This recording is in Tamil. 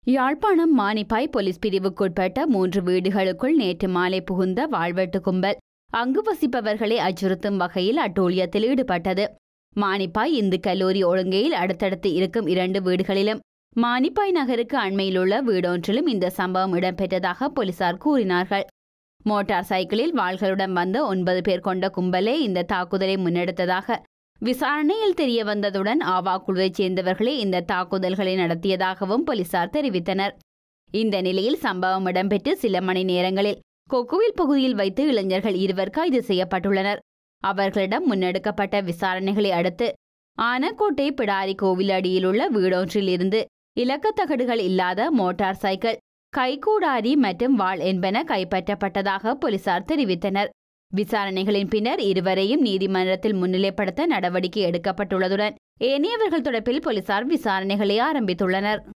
யாழ்ப்பாணம் மானிப்பாய் போலீஸ் பிரிவுக்குட்பட்ட மூன்று வீடுகளுக்குள் நேற்று மாலை புகுந்த வாழ்வெட்டு கும்பல் அங்கு வசிப்பவர்களை அச்சுறுத்தும் வகையில் அட்டூழியத்தில் ஈடுபட்டது மானிப்பாய் இந்து கல்லூரி ஒழுங்கையில் அடுத்தடுத்து இருக்கும் இரண்டு வீடுகளிலும் மானிப்பாய் நகருக்கு அண்மையிலுள்ள வீடொன்றிலும் இந்த சம்பவம் இடம்பெற்றதாக போலீசார் கூறினார்கள் மோட்டார் சைக்கிளில் வாள்களுடன் வந்த ஒன்பது பேர் கொண்ட கும்பலே இந்த தாக்குதலை முன்னெடுத்ததாக விசாரணையில் தெரிய வந்ததுடன் ஆவா குழுவைச் சேர்ந்தவர்களே இந்த தாக்குதல்களை நடத்தியதாகவும் போலீசார் தெரிவித்தனர் இந்த நிலையில் சம்பவம் இடம்பெற்று சில மணி நேரங்களில் கொக்குவில் பகுதியில் வைத்து இளைஞர்கள் இருவர் கைது செய்யப்பட்டுள்ளனர் அவர்களிடம் முன்னெடுக்கப்பட்ட விசாரணைகளை அடுத்து ஆனக்கோட்டை பிடாரி கோவில் அடியிலுள்ள வீடொன்றில் இருந்து இலக்கத்தகடுகள் இல்லாத மோட்டார் சைக்கிள் கைகூடாரி மற்றும் வாள் என்பன கைப்பற்றப்பட்டதாக போலீசார் தெரிவித்தனர் விசாரணைகளின் பின்னர் இருவரையும் நீதிமன்றத்தில் முன்னிலைப்படுத்த நடவடிக்கை எடுக்கப்பட்டுள்ளதுடன் ஏனையவர்கள் தொடர்பில் போலீசார் விசாரணைகளை ஆரம்பித்துள்ளனர்